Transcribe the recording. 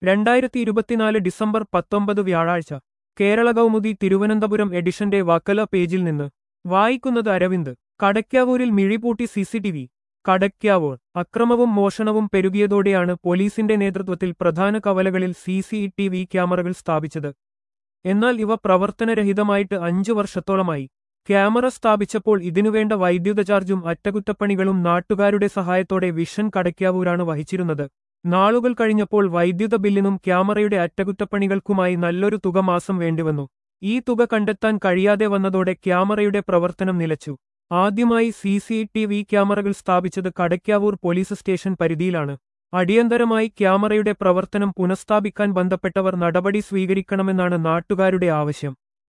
രണ്ടായിരത്തി ഇരുപത്തിനാല് ഡിസംബർ പത്തൊമ്പത് വ്യാഴാഴ്ച കേരള കൗമുദി തിരുവനന്തപുരം എഡിഷന്റെ വക്കല പേജിൽ നിന്ന് വായിക്കുന്നത് അരവിന്ദ് കടയ്ക്കാവൂരിൽ മിഴിപൂട്ടി സിസിടിവി കടയ്ക്കാവൂർ അക്രമവും മോഷണവും പെരുകിയതോടെയാണ് പോലീസിന്റെ നേതൃത്വത്തിൽ പ്രധാന കവലകളിൽ സിസിടിവി ക്യാമറകൾ സ്ഥാപിച്ചത് എന്നാൽ ഇവ പ്രവർത്തനരഹിതമായിട്ട് അഞ്ചു വർഷത്തോളമായി ക്യാമറ സ്ഥാപിച്ചപ്പോൾ ഇതിനുവേണ്ട വൈദ്യുത ചാർജും അറ്റകുറ്റപ്പണികളും നാട്ടുകാരുടെ സഹായത്തോടെ വിഷൻ കടയ്ക്കാവൂരാണ് വഹിച്ചിരുന്നത് നാളുകൾ കഴിഞ്ഞപ്പോൾ വൈദ്യുത ബില്ലിനും ക്യാമറയുടെ അറ്റകുറ്റപ്പണികൾക്കുമായി നല്ലൊരു തുക മാസം വേണ്ടിവന്നു ഈ തുക കണ്ടെത്താൻ കഴിയാതെ വന്നതോടെ ക്യാമറയുടെ പ്രവർത്തനം നിലച്ചു ആദ്യമായി സി സി ടി വി ക്യാമറകൾ സ്ഥാപിച്ചത് കടയ്ക്കാവൂർ പോലീസ് സ്റ്റേഷൻ പരിധിയിലാണ് അടിയന്തരമായി ക്യാമറയുടെ പ്രവർത്തനം പുനഃസ്ഥാപിക്കാൻ ബന്ധപ്പെട്ടവർ നടപടി സ്വീകരിക്കണമെന്നാണ് നാട്ടുകാരുടെ ആവശ്യം